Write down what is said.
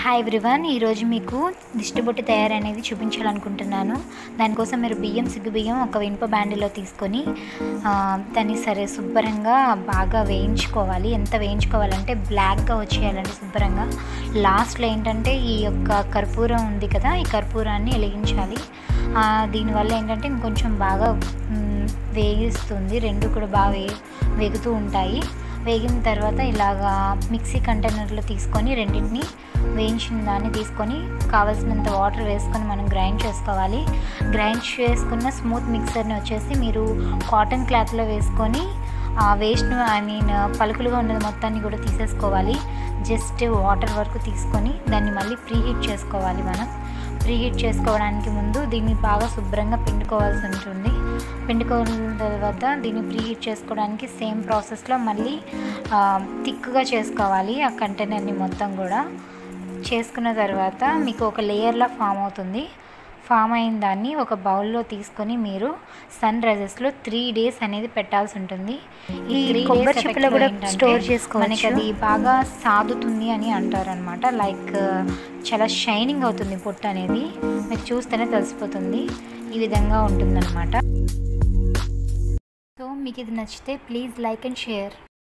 hi everyone ఈరోజు మీకు దిష్టిబొట్టు తయారు అనేది చూపించాలనుకుంటున్నాను దానికోసం మీరు బియ్యం సిగ్గు బియ్యం ఒక ఇనుప బ్యాండిలో తీసుకొని ఆ, దాన్ని సరే శుభ్రంగా బాగా వేయించుకోవాలి ఎంత వేయించుకోవాలంటే బ్లాక్గా వచ్చేయాలండి శుభ్రంగా లాస్ట్లో ఏంటంటే ఈ యొక్క కర్పూరం ఉంది కదా ఈ కర్పూరాన్ని వెలిగించాలి ఆ, దీనివల్ల ఏంటంటే ఇంకొంచెం బాగా మ్, వేగిస్తుంది రెండు కూడా బాగా వే వేగుతూ ఉంటాయి వేగిన తర్వాత ఇలాగా మిక్సీ కంటైనర్లో తీసుకొని రెండింటిని వేయించిన దాన్ని తీసుకొని కావాల్సినంత వాటర్ వేసుకొని మనం గ్రైండ్ చేసుకోవాలి గ్రైండ్ చేసుకున్న స్మూత్ మిక్సర్ని వచ్చేసి మీరు కాటన్ క్లాత్లో వేసుకొని ఆ వేస్ట్ను ఐ మీన్ పలుకులుగా ఉన్నది మొత్తాన్ని కూడా తీసేసుకోవాలి జస్ట్ వాటర్ వరకు తీసుకొని దాన్ని మళ్ళీ ప్రీ హీట్ చేసుకోవాలి మనం ప్రీ హీట్ చేసుకోవడానికి ముందు దీన్ని బాగా శుభ్రంగా పిండుకోవాల్సి ఉంటుంది పిండుకోవాల తర్వాత దీన్ని ప్రీ హీట్ చేసుకోవడానికి సేమ్ ప్రాసెస్లో మళ్ళీ థిక్గా చేసుకోవాలి ఆ కంటైనర్ని మొత్తం కూడా చేసుకున్న తర్వాత మీకు ఒక లేయర్లా ఫామ్ అవుతుంది ఫామ్ అయిన దాన్ని ఒక బౌల్లో తీసుకొని మీరు సన్ రైజెస్లో త్రీ డేస్ అనేది పెట్టాల్సి ఉంటుంది ఈ three కొబ్బరి days చిప్పలో effect కూడా ఏంటంటే స్టోర్ చేసుకోవచ్చు మనకి మనకి అది బాగా సాదుతుంది అని అంటారనమాట లైక్ చాలా షైనింగ్ అవుతుంది పొట్టు అనేది మీకు చూస్తేనే తెలిసిపోతుంది ఈ విధంగా ఉంటుందన్నమాట సో మీకు ఇది నచ్చితే ప్లీజ్ లైక్ అండ్ షేర్